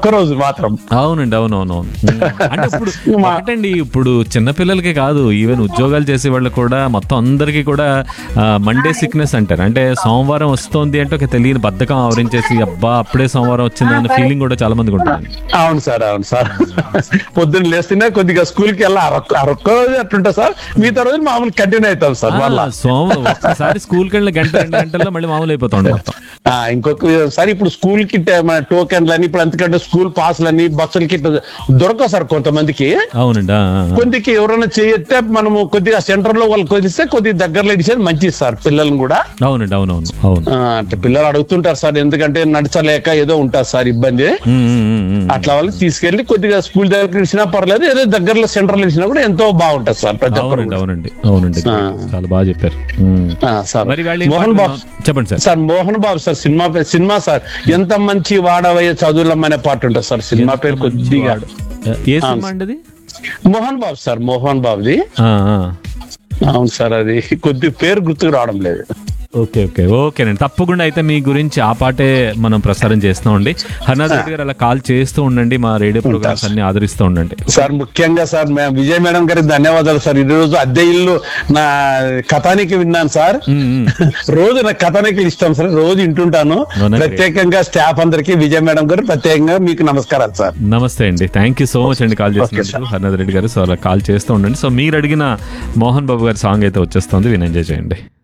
ఒక్క రోజు మాత్రం అవునండి అవునవునవును అంటే ఇప్పుడు ఒకటండి ఇప్పుడు చిన్నపిల్లలకే కాదు ఈవెన్ ఉద్యోగాలు చేసే వాళ్ళకి కూడా మొత్తం అందరికీ కూడా మండే సిక్నెస్ అంటారు అంటే సోమవారం వస్తోంది అంటే ఒక తెలియని బద్ధకం ఆవరించేసి అబ్బా అప్పుడే సోమవారం వచ్చింది అన్న ఫీలింగ్ కూడా చాలా మందికి ఉంటుంది అవును సార్ అవును సార్ పొద్దున్న లేస్తేనే కొద్దిగా స్కూల్ కి వెళ్ళి అరొక్క రోజు అట్లుంటా సార్ మిగతా రోజు మామూలు కంటిన్యూ అవుతాం సార్ మళ్ళా సోమవారం ఒక్కసారి స్కూల్కి వెళ్ళిన గంట రెండు గంటల్లో మళ్ళీ మామూలు అయిపోతుంది మొత్తం ఆ, ఇంకొకసారి ఇప్పుడు స్కూల్ కి ట- మన టోకెన్లు అని ఇప్పుడు అంతకంటే స్కూల్ పాస్లని బస్సులకి ఇట్లా దొరకవు సార్ కొంతమందికి అవునండి ఆ, ఆ, ఆ. కొద్దికి ఎవరైనా చేయొస్తే మనము కొద్దిగా సెంటర్ లో వాళ్ళు కొద్దిస్తే కొద్దిగా దగ్గరలో ఇచ్చేది మంచిది సార్ పిల్లల్ని కూడా అవునండి అవునవును అవును ఆ, అంటే పిల్లలు అడుగుతుంటారు సార్ ఎందుకంటే నడచలేక ఏదో ఉంటారు సార్ ఇబ్బంది ఉమ్, ఉమ్, ఉమ్, ఉమ్. అట్లా వాళ్ళకి తీసుకెళ్లి కొద్దిగా స్కూల్ దగ్గర ఇచ్చినా పర్లేదు ఏదో దగ్గరలో సెంటర్ లో ఇచ్చినా కూడా ఎంతో బాగుంటది సార్ ప్రతి ఒక్కరు అవునండి అవునండి అవునండి ఆ. చాలా బాగా చెప్పారు ఉమ్. ఆ, సార్ మరి వాళ్ళు ఏం మోహన్ బాబు పాడుతున్నారు? చెప్పండి sir sir Mohan Babu sir cinema పేరు సినిమా సార్ ఎంత మంచి వాడవయ్య చదువులమ్మనే పాట ఉంటుంది సార్ సినిమా పేరు కొద్దిగా ఏ సినిమా అండి అది మోహన్ బాబు సార్ మోహన్ బాబుది ఆ, ఆ. అవును సార్ అది కొద్ది పేరు గుర్తుకు రావడం లేదు ఓకే ఓకే ఓకేనండి తప్పకుండా అయితే మీ గురించి ఆ పాటే మనం ప్రసారం చేస్తూ ఉండి హర్నాథ్ రెడ్డి గారు అలా కాల్ చేస్తూ ఉండండి మా రేడియో ప్రోగ్రామ్స్ అన్ని ఆదరిస్తూ ఉండండి సార్ ముఖ్యంగా సార్ మే- విజయ్ మేడం గారికి ధన్యవాదాలు సార్ ఈ రోజు అద్దె ఇల్లు నా కథానికి విన్నాను సార్ ఉమ్, ఉమ్. రోజు నాకు కథానికి ఇష్టం సార్ రోజు వింటుంటాను అవునా? ప్రత్యేకంగా స్టాఫ్ అందరికి విజయ్ మేడం గారు ప్రత్యేకంగా మీకు నమస్కారాలు సార్ నమస్తే అండి థ్యాంక్ యూ సో మచ్ అండి కాల్ చేసినందుకు హర్నాథ్ రెడ్డి గారు సో అలా కాల్ చేస్తూ ఉండండి సో మీరు అడిగిన మోహన్ బాబు గారి సాంగ్ అయితే వచ్చేస్తుంది విని ఎంజాయ్ చేయండి